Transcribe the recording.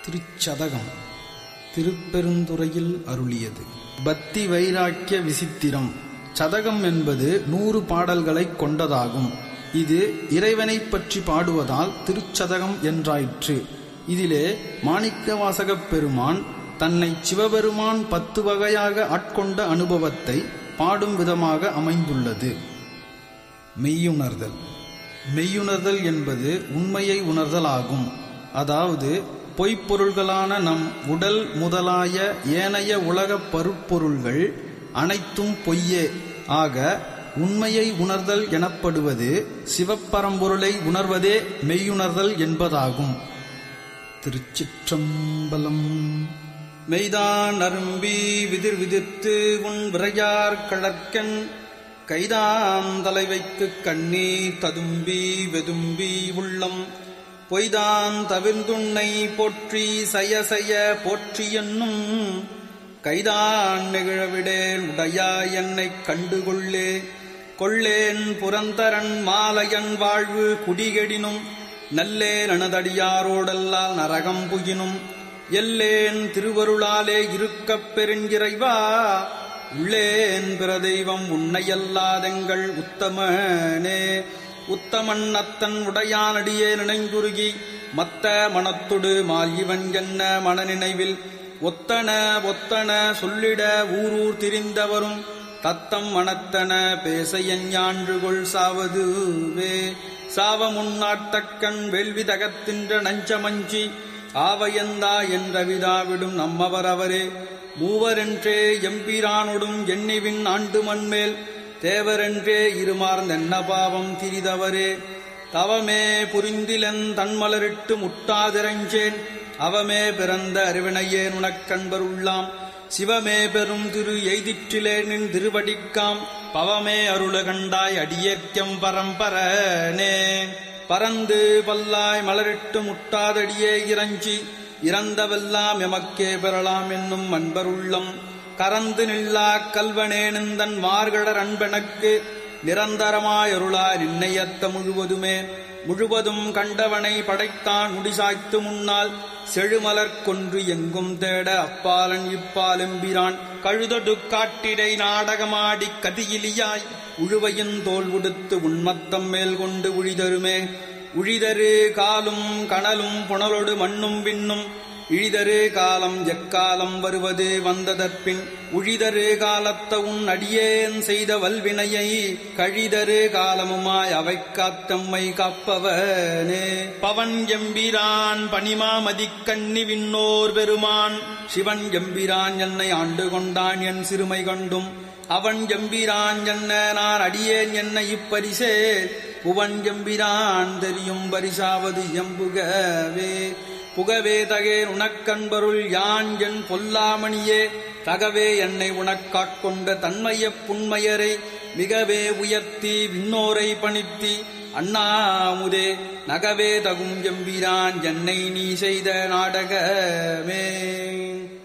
திருச்சதகம் திருப்பெருந்துறையில் அருளியது பக்தி வைராக்கிய விசித்திரம் சதகம் என்பது நூறு பாடல்களைக் கொண்டதாகும் இது இறைவனைப் பற்றி பாடுவதால் திருச்சதகம் என்றாயிற்று இதிலே மாணிக்கவாசகப் பெருமான் தன்னை சிவபெருமான் பத்து வகையாக ஆட்கொண்ட அனுபவத்தை பாடும் விதமாக அமைந்துள்ளது மெய்யுணர்தல் மெய்யுணர்தல் என்பது உண்மையை உணர்தல் ஆகும் அதாவது பொய்ப்பொருள்களான நம் உடல் முதலாய ஏனைய உலகப் பருப்பொருள்கள் அனைத்தும் பொய்யே ஆக உண்மையை உணர்தல் எனப்படுவது சிவப்பரம்பொருளை உணர்வதே மெய்யுணர்தல் என்பதாகும் திருச்சிற்றம்பலம் மெய்தான் அரும்பி விதிர் விதிர்த்து உன் விரையார் கழற்கன் கைதான் வைத்து கண்ணீர் ததும்பி வெதும்பி உள்ளம் பொய்தான் தவிர்ந்துண்ணை போற்றி சய சய போற்றி என்னும் கைதான் நெகிழவிடேல் உடையா என்னைக் கண்டுகொள்ளே கொள்ளேன் புரந்தரன் மாலையன் வாழ்வு குடிகெடினும் நல்லேன் அனதடியாரோடல்லால் நரகம் புகினும் எல்லேன் திருவருளாலே இருக்கப் பெருங்கிறைவா உள்ளேன் பிற தெய்வம் உன்னையல்லாதெங்கள் உத்தமனே உத்தமன் அத்தன் உடையானடியே நினைந்துருகி மத்த மனத்தொடு மால் இவன் என்ன மனநினைவில் ஒத்தன ஒத்தன சொல்லிட ஊரூர் திரிந்தவரும் தத்தம் மனத்தன பேச எஞ்ஞான்றுகொள் சாவதுவே சாவ முன்னாட்டக்கண் வேள்வி தகத்தின்ற நஞ்சமஞ்சி ஆவையந்தா என்ற விதாவிடும் நம்மவரவரே மூவரென்றே எம்பிரானொடும் எண்ணிவின் ஆண்டு மண்மேல் தேவரென்றே இருமார்ந்தென்ன பாவம் திரிதவரே தவமே புரிந்திலன் தன்மலரிட்டு முட்டாதிரஞ்சேன் அவமே பிறந்த அறிவினையேன் உனக்கண்பர் உள்ளாம் சிவமே பெரும் திரு எய்திற்றிலே நின் திருவடிக்காம் பவமே அருள கண்டாய் அடியேற்கம் பரம்பரனே பறந்து பல்லாய் மலரிட்டு முட்டாதடியே இறஞ்சி இறந்தவெல்லாம் எமக்கே பெறலாம் என்னும் அன்பருள்ளம் கறந்து நில்லா கல்வனேனந்தன் மார்கடர் அன்பெனக்கு நிரந்தரமாயருளாய் நின்னையத்த முழுவதுமே முழுவதும் கண்டவனை படைத்தான் முடிசாய்த்து முன்னால் செழுமலர் கொன்று எங்கும் தேட அப்பாலன் இப்பாலெம்பிரான் கழுதொடு காட்டிடை நாடகமாடி கதியிலியாய் உழுவையின் தோல் உடுத்து உண்மத்தம் மேல் கொண்டு உழிதருமே உழிதரு காலும் கணலும் புனலொடு மண்ணும் பின்னும் இழிதரு காலம் எக்காலம் வருவது வந்ததற்பின் உழிதரு காலத்த உன் அடியேன் செய்த வல்வினையை கழிதரு காலமுமாய் அவை காத்தம்மை காப்பவனே பவன் எம்பிரான் பனிமாமதி கண்ணி விண்ணோர் பெருமான் சிவன் எம்பிரான் என்னை ஆண்டு கொண்டான் என் சிறுமை கண்டும் அவன் எம்பிரான் என்ன நான் அடியேன் என்ன இப்பரிசே புவன் எம்பிரான் தெரியும் பரிசாவது எம்புகவே புகவே தகேன் உனக்கன்பருள் யான் என் பொல்லாமணியே தகவே என்னை உனக்காட்கொண்ட தன்மைய புண்மையரை மிகவே உயர்த்தி விண்ணோரை பணித்தி அண்ணாமுதே நகவே தகும் எம்பிரான் என்னை நீ செய்த நாடகமே